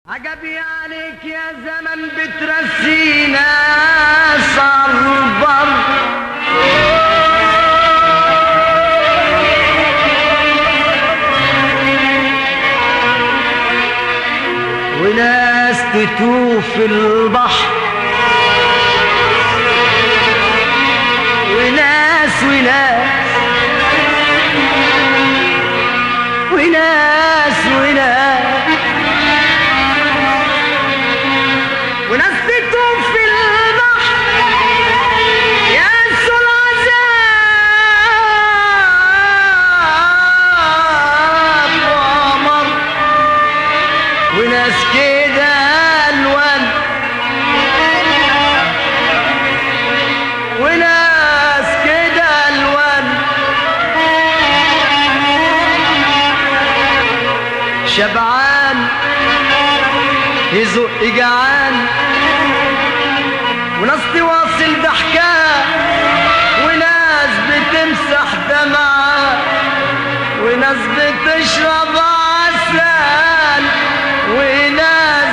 عجبي عليك يا زمن بترسينا صربر وناس تتوه في البحر وناس وناس وناس وناس وناس تتوه في البحر ينسوا العذاب وقمر وناس كده الوان وناس كده الوان شبعان يزق جعان وناس تواصل ضحكاه وناس بتمسح دمعة وناس بتشرب عسل وناس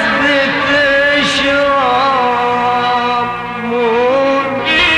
بتشرب موت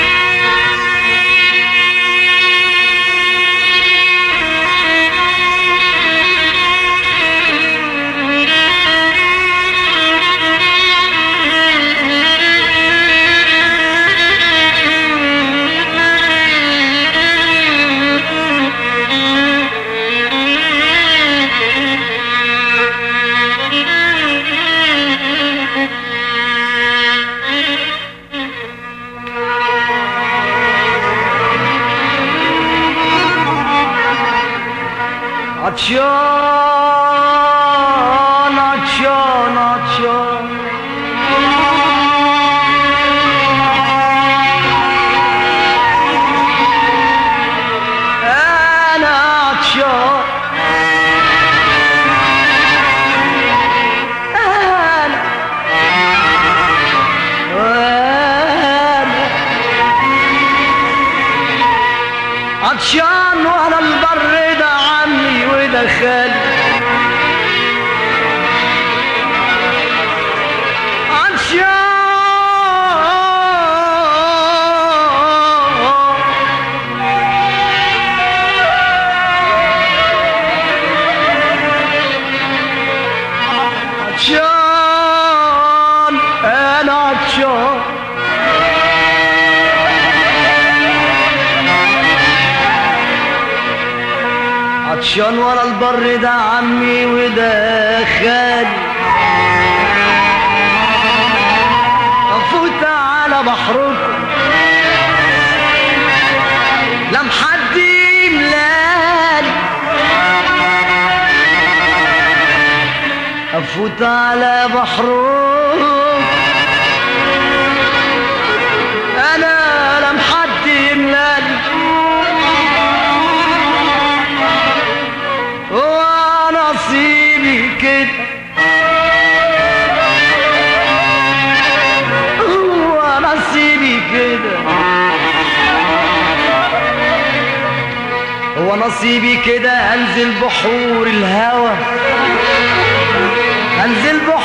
عطشان عطشان عطشان أنا عطشان أنا أنا عطشان ولا البر ده عمي وده خالي عطشان عطشان انا عطشان عطشان ورا البر ده عمي وده خالي افوت على بحركم لم حد يملالي افوت على بحركم انا لم حد يملالي هو نصيبي كده هو نصيبي كده هو نصيبي كده انزل بحور الهوى انزل بحور